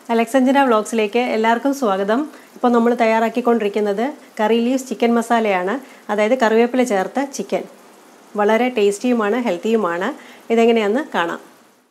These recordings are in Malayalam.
അലക്സഞ്ചന വ്ളോഗ്സിലേക്ക് എല്ലാവർക്കും സ്വാഗതം ഇപ്പോൾ നമ്മൾ തയ്യാറാക്കിക്കൊണ്ടിരിക്കുന്നത് കറി ലീവ്സ് ചിക്കൻ മസാലയാണ് അതായത് കറിവേപ്പില ചേർത്ത ചിക്കൻ വളരെ ടേസ്റ്റിയുമാണ് ഹെൽത്തിയുമാണ് ഇതെങ്ങനെയാണെന്ന് കാണാം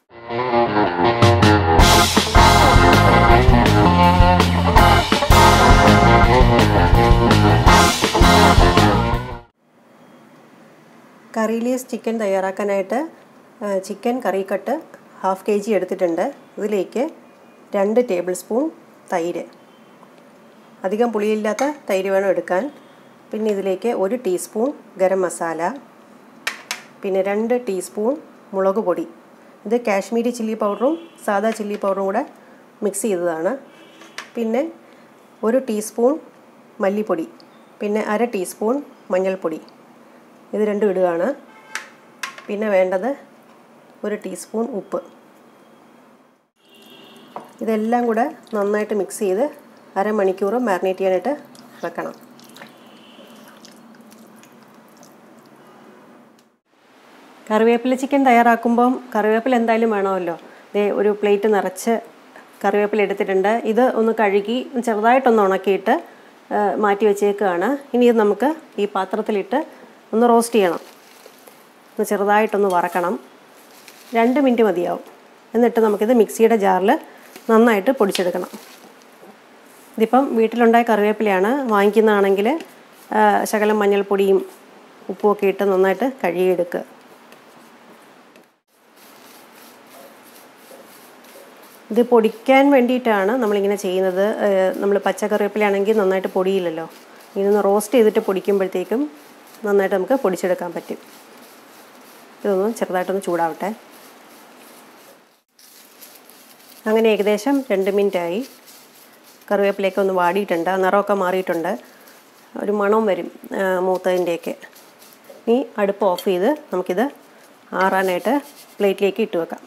കറി ലീവ്സ് ചിക്കൻ തയ്യാറാക്കാനായിട്ട് ആ, chicken curry cut half K G എടുത്തിട്ടുണ്ട് ഇതിലേക്ക് രണ്ട് ടേബിൾ സ്പൂൺ തൈര് അധികം പുളിയില്ലാത്ത തൈര് വേണം എടുക്കാൻ പിന്നെ ഇതിലേക്ക് ഒരു ടീസ്പൂൺ ഗരം മസാല പിന്നെ രണ്ട് ടീസ്പൂൺ മുളക് പൊടി ഇത് കാശ്മീരി ചില്ലി പൗഡറും സാദാ ചില്ലി പൗഡറും കൂടെ മിക്സ് ചെയ്തതാണ് പിന്നെ ഒരു ടീസ്പൂൺ മല്ലിപ്പൊടി പിന്നെ അര ടീസ്പൂൺ മഞ്ഞൾപ്പൊടി ഇത് രണ്ടും ഇടുകയാണ് പിന്നെ വേണ്ടത് ഒരു ടീസ്പൂൺ ഉപ്പ് ഇതെല്ലാം കൂടെ നന്നായിട്ട് മിക്സ് ചെയ്ത് അരമണിക്കൂർ മാരിനേറ്റ് ചെയ്യാനായിട്ട് വെക്കണം കറിവേപ്പില ചിക്കൻ തയ്യാറാക്കുമ്പം കറിവേപ്പില എന്തായാലും വേണമല്ലോ ദേ ഒരു പ്ലേറ്റ് നിറച്ച് കറിവേപ്പില എടുത്തിട്ടുണ്ട് ഇത് ഒന്ന് കഴുകി ചെറുതായിട്ടൊന്ന് ഉണക്കിയിട്ട് ആ, മാറ്റി വെച്ചേക്കുകയാണ് ഇനി ഇത് നമുക്ക് ഈ പാത്രത്തിലിട്ട് ഒന്ന് റോസ്റ്റ് ചെയ്യണം ഒന്ന് ചെറുതായിട്ടൊന്ന് വറക്കണം രണ്ട് മിനിറ്റ് മതിയാവും എന്നിട്ട് നമുക്കിത് മിക്സിയുടെ ജാറിൽ നന്നായിട്ട് പൊടിച്ചെടുക്കണം ഇതിപ്പം വീട്ടിലുണ്ടായ കറിവേപ്പിലയാണ് വാങ്ങിക്കുന്നതാണെങ്കിൽ ആ, ശകലം മഞ്ഞൾപ്പൊടിയും ഉപ്പുമൊക്കെ ഇട്ട് നന്നായിട്ട് കഴുകിയെടുക്കുക ഇത് പൊടിക്കാൻ വേണ്ടിയിട്ടാണ് നമ്മളിങ്ങനെ ചെയ്യുന്നത് നമ്മൾ പച്ചക്കറിവേപ്പിലാണെങ്കിൽ നന്നായിട്ട് പൊടിയില്ലല്ലോ ഇങ്ങനെ റോസ്റ്റ് ചെയ്തിട്ട് പൊടിക്കുമ്പോഴത്തേക്കും നന്നായിട്ട് നമുക്ക് പൊടിച്ചെടുക്കാൻ പറ്റും ഇതൊന്ന് ചെറുതായിട്ടൊന്ന് ചൂടാവട്ടെ അങ്ങനെ ഏകദേശം രണ്ട് മിനിറ്റായി കറിവേപ്പിലേക്ക് ഒന്ന് വാടിയിട്ടുണ്ട് ആ നിറമൊക്കെ മാറിയിട്ടുണ്ട് ഒരു മണവും വരും ആ, മൂത്തതിൻ്റെയൊക്കെ ഇനി അടുപ്പ് ഓഫ് ചെയ്ത് നമുക്കിത് ആറാനായിട്ട് പ്ലേറ്റിലേക്ക് ഇട്ട് വെക്കാം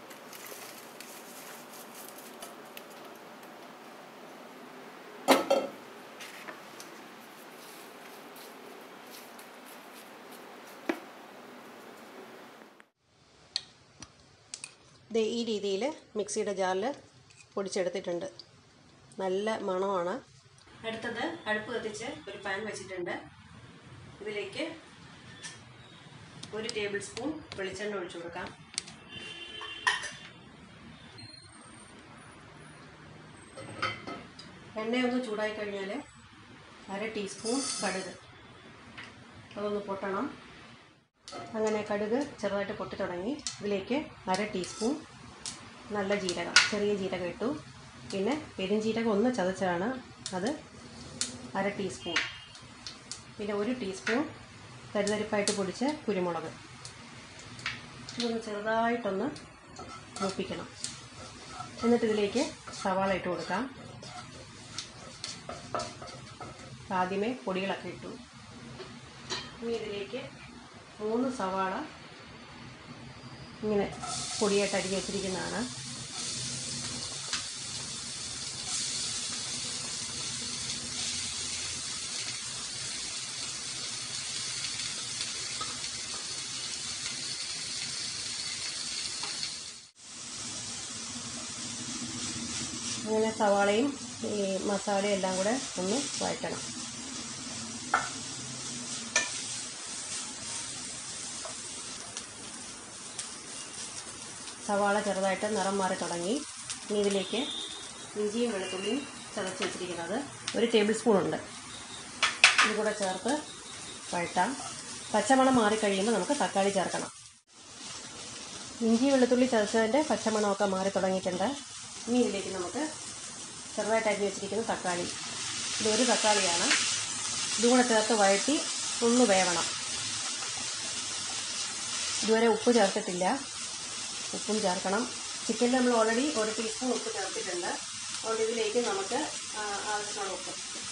ഇത് ഈ രീതിയിൽ മിക്സിയുടെ ജാറിൽ പൊടിച്ചെടുത്തിട്ടുണ്ട് നല്ല മണമാണ് അടുത്തത് അടുപ്പ് കത്തിച്ച് ഒരു പാൻ വെച്ചിട്ടുണ്ട് ഇതിലേക്ക് ഒരു ടേബിൾ സ്പൂൺ വെളിച്ചെണ്ണ ഒഴിച്ചു കൊടുക്കാം എണ്ണയൊന്ന് ചൂടായി കഴിഞ്ഞാൽ അര ടീസ്പൂൺ കടുക് അതൊന്ന് പൊട്ടണം അങ്ങനെ കടുക് ചെറുതായിട്ട് പൊട്ടി തുടങ്ങി ഇതിലേക്ക് അര ടീസ്പൂൺ നല്ല ജീരകം ചെറിയ ജീരകം ഇട്ടു പിന്നെ പെരുംജീരകം ഒന്ന് ചതച്ചതാണ് അത് അര ടീസ്പൂൺ പിന്നെ ഒരു ടീസ്പൂൺ തരിതരിപ്പായിട്ട് പൊടിച്ച കുരുമുളക് ഇതൊന്ന് ചെറുതായിട്ടൊന്ന് മൂപ്പിക്കണം എന്നിട്ട് ഇതിലേക്ക് സവാള ഇട്ട് കൊടുക്കാം ആദ്യമേ പൊടികളൊക്കെ ഇട്ടു ഇനി ഇതിലേക്ക് മൂന്ന് സവാള ഇങ്ങനെ പൊടിയായിട്ട് അരിഞ്ഞ് വെച്ചിരിക്കുന്നതാണ് അങ്ങനെ സവാളയും ഈ മസാലയും എല്ലാം കൂടെ ഒന്ന് വഴറ്റണം സവാള ചെറുതായിട്ട് നിറം മാറി തുടങ്ങി ഇനി ഇതിലേക്ക് ഇഞ്ചിയും വെളുത്തുള്ളിയും ചതച്ച് വെച്ചിരിക്കുന്നത് ഒരു ടേബിൾ സ്പൂൺ ഉണ്ട് ഇത് കൂടെ ചേർത്ത് വഴറ്റാം പച്ചമണം മാറിക്കഴിയുമ്പോൾ നമുക്ക് തക്കാളി ചേർക്കണം ഇഞ്ചി വെളുത്തുള്ളി ചതച്ചതിൻ്റെ പച്ചമണമൊക്കെ മാറി തുടങ്ങിയിട്ടുണ്ട് ഇനി ഇതിലേക്ക് നമുക്ക് ചെറുതായിട്ട് അരിഞ്ഞ് വെച്ചിരിക്കുന്ന തക്കാളി ഇതൊരു തക്കാളിയാണ് ഇതും കൂടെ ചേർത്ത് വഴറ്റി ഒന്ന് വേവണം ഇതുവരെ ഉപ്പ് ചേർത്തിട്ടില്ല ഉപ്പും ചേർക്കണം ചിക്കനിൽ നമ്മൾ ഓൾറെഡി ഒരു ടീസ്പൂൺ ഉപ്പ് ചേർത്തിട്ടുണ്ട് അതുകൊണ്ട് ഇതിലേക്ക് നമുക്ക് ആ, ആവശ്യമുള്ള ഉപ്പ്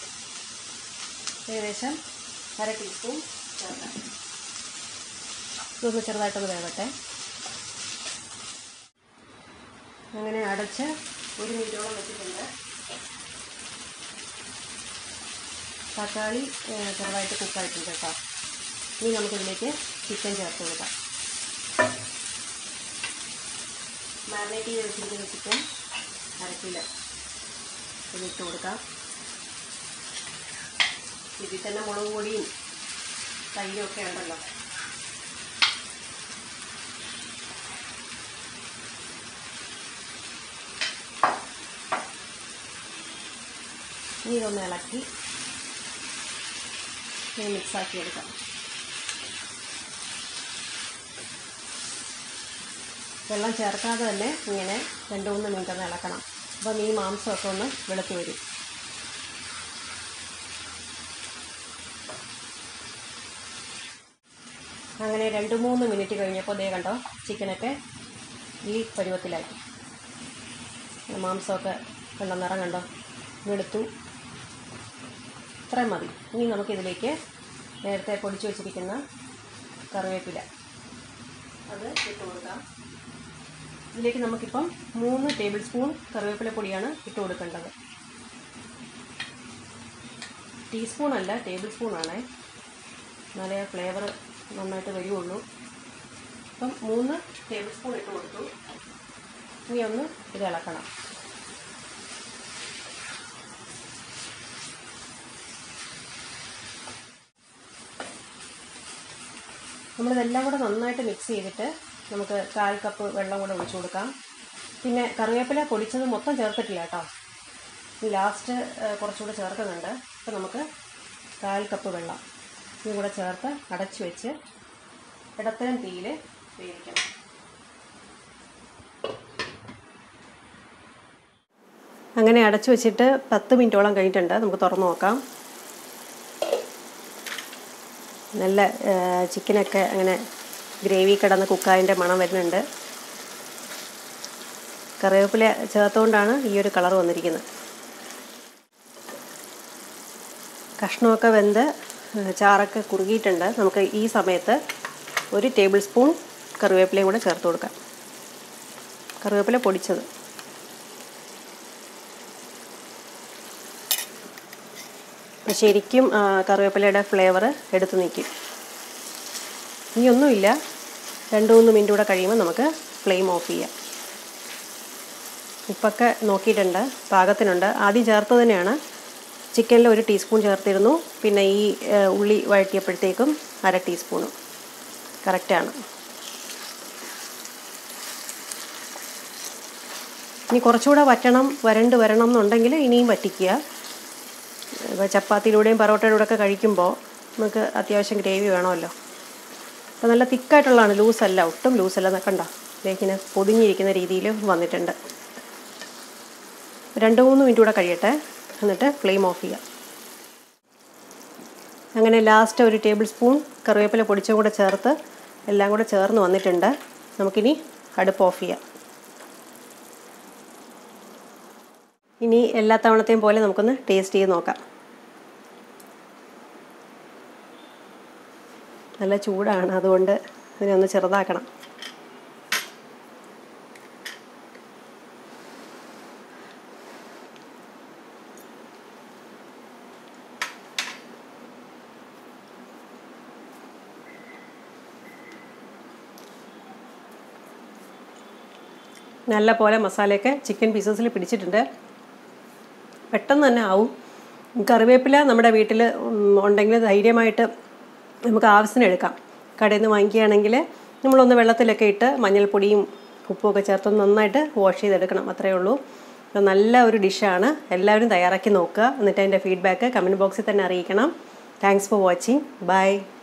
ഏകദേശം അര ടീസ്പൂൺ ചേർക്കാം ഇതൊന്ന് ചെറുതായിട്ടൊന്ന് വേവട്ടെ അങ്ങനെ അടച്ച് ഒരു മിനിറ്റോളം വെച്ചിട്ടുണ്ട് തക്കാളി ഏ, ചെറുതായിട്ട് കുക്കായിട്ടുണ്ട് കേട്ടോ ഇനി നമുക്കിതിലേക്ക് ചിക്കൻ ചേർത്ത് കൊടുക്കാം മാരിനേറ്റ് ചെയ്ത് വെച്ചിരിക്കുന്ന ചിക്കൻ അര കിലോ ഇതിട്ട് കൊടുക്കാം ഇതിൽ തന്നെ മുളക് പൊടിയും തൈരും ഒക്കെ ഉണ്ടല്ലോ ഇനി ഇതൊന്ന് ഇളക്കി ഇനി മിക്സാക്കി എടുക്കാം വെള്ളം ചേർക്കാതെ തന്നെ ഇങ്ങനെ രണ്ട് മൂന്ന് മിനിറ്റ് ഒന്ന് ഇളക്കണം അപ്പം ഈ മാംസമൊക്കെ ഒന്ന് വെളുത്ത് വരും അങ്ങനെ രണ്ട് മൂന്ന് മിനിറ്റ് കഴിഞ്ഞപ്പോൾ ദേ കണ്ടോ ചിക്കനൊക്കെ ഈ പരുവത്തിലായി മാംസമൊക്കെ കണ്ടോ നിറം കണ്ടോ വെളുത്തു ഇത്രയും മതി ഇനി നമുക്കിതിലേക്ക് നേരത്തെ പൊടിച്ചു വച്ചിരിക്കുന്ന കറിവേപ്പില അത് ഇട്ട് കൊടുക്കാം ഇതിലേക്ക് നമുക്കിപ്പം മൂന്ന് ടേബിൾ സ്പൂൺ കറിവേപ്പില പൊടിയാണ് ഇട്ട് കൊടുക്കേണ്ടത് ടീസ്പൂൺ അല്ല ടേബിൾ സ്പൂണാണേ എന്നാലേ ഫ്ലേവർ നന്നായിട്ട് വരുള്ളൂ അപ്പം മൂന്ന് ടേബിൾ സ്പൂൺ ഇട്ട് കൊടുത്തു ഇനി ഒന്ന് ഇത് ഇളക്കണം നമ്മളിതെല്ലാം കൂടെ നന്നായിട്ട് മിക്സ് ചെയ്തിട്ട് നമുക്ക് കാൽ കപ്പ് വെള്ളം കൂടെ ഒഴിച്ചു കൊടുക്കാം പിന്നെ കറിവേപ്പില പൊടിച്ചത് മൊത്തം ചേർത്തിട്ടില്ല കേട്ടോ ലാസ്റ്റ് കുറച്ചുകൂടെ ചേർക്കുന്നുണ്ട് അപ്പോൾ നമുക്ക് കാൽ കപ്പ് വെള്ളം ഇതും കൂടെ ചേർത്ത് അടച്ചു വെച്ച് ഇടത്തരം തീയിൽ വേവിക്കണം അങ്ങനെ അടച്ചു വെച്ചിട്ട് പത്ത് മിനിറ്റോളം കഴിഞ്ഞിട്ടുണ്ട് നമുക്ക് തുറന്നു നോക്കാം നല്ല ചിക്കനൊക്കെ അങ്ങനെ ഗ്രേവി കിടന്ന് കുക്കായൻ്റെ മണം വരുന്നുണ്ട് കറിവേപ്പില ചേർത്തുകൊണ്ടാണ് ഈ ഒരു കളർ വന്നിരിക്കുന്നത് കഷ്ണമൊക്കെ വെന്ത് ചാറൊക്കെ കുറുകിയിട്ടുണ്ട് നമുക്ക് ഈ സമയത്ത് ഒരു ടേബിൾ സ്പൂൺ കറിവേപ്പിലയും കൂടെ ചേർത്ത് കൊടുക്കാം കറിവേപ്പില പൊടിച്ചത് ശരിക്കും കറിവേപ്പിലയുടെ ഫ്ലേവർ എടുത്ത് നിൽക്കും ഇനിയൊന്നുമില്ല രണ്ട് മൂന്ന് മിനിറ്റ് കൂടെ കഴിയുമ്പോൾ നമുക്ക് ഫ്ലെയിം ഓഫ് ചെയ്യാം ഉപ്പൊക്കെ നോക്കിയിട്ടുണ്ട് പാകത്തിനുണ്ട് ആദ്യം ചേർത്ത് തന്നെയാണ് ചിക്കനിൽ ഒരു ടീസ്പൂൺ ചേർത്തിരുന്നു പിന്നെ ഈ ഉള്ളി വഴറ്റിയപ്പോഴത്തേക്കും അര ടീസ്പൂണും കറക്റ്റാണ് ഇനി കുറച്ചുകൂടെ വറ്റണം വരണ്ട് വരണം എന്നുണ്ടെങ്കിൽ ഇനിയും വറ്റിക്കുക ഇപ്പോൾ ചപ്പാത്തിയിലൂടെയും പൊറോട്ടയിലൂടെ ഒക്കെ കഴിക്കുമ്പോൾ നമുക്ക് അത്യാവശ്യം ഗ്രേവി വേണമല്ലോ അപ്പോൾ നല്ല തിക്കായിട്ടുള്ളതാണ് ലൂസല്ല ഒട്ടും ലൂസല്ല എന്നൊക്കെ ഉണ്ടോ ഇതിലേക്കിന് പൊതിഞ്ഞിരിക്കുന്ന രീതിയിൽ വന്നിട്ടുണ്ട് രണ്ട് മൂന്ന് മിനിറ്റ് കൂടെ കഴിയട്ടെ എന്നിട്ട് ഫ്ലെയിം ഓഫ് ചെയ്യാം അങ്ങനെ ലാസ്റ്റ് ഒരു ടേബിൾ സ്പൂൺ കറിവേപ്പില പൊടിച്ചും കൂടെ ചേർത്ത് എല്ലാം കൂടെ ചേർന്ന് വന്നിട്ടുണ്ട് നമുക്കിനി അടുപ്പ് ഓഫ് ചെയ്യാം ഇനി എല്ലാ തവണത്തെയും പോലെ നമുക്കൊന്ന് ടേസ്റ്റ് ചെയ്ത് നോക്കാം നല്ല ചൂടാണ് അതുകൊണ്ട് ഇതിനെ ഒന്ന് ചെറുതാക്കണം നല്ല പോലെ മസാലയൊക്കെ ചിക്കൻ പീസസിൽ പിടിച്ചിട്ടുണ്ട് പെട്ടെന്ന് തന്നെ ആവും കറിവേപ്പില നമ്മുടെ വീട്ടിൽ ഉണ്ടെങ്കിൽ ധൈര്യമായിട്ട് നമുക്ക് ആവശ്യത്തിന് എടുക്കാം കടയിൽ നിന്ന് വാങ്ങിക്കുകയാണെങ്കിൽ നമ്മളൊന്ന് വെള്ളത്തിലൊക്കെ ഇട്ട് മഞ്ഞൾപ്പൊടിയും ഉപ്പുമൊക്കെ ചേർത്ത് നന്നായിട്ട് വാഷ് ചെയ്തെടുക്കണം അത്രയേ ഉള്ളൂ അപ്പോൾ നല്ല ഒരു ഡിഷാണ് എല്ലാവരും തയ്യാറാക്കി നോക്കുക എന്നിട്ട് അതിൻ്റെ ഫീഡ്ബാക്ക് കമൻറ്റ് ബോക്സിൽ തന്നെ അറിയിക്കണം താങ്ക്സ് ഫോർ വാച്ചിങ് ബൈ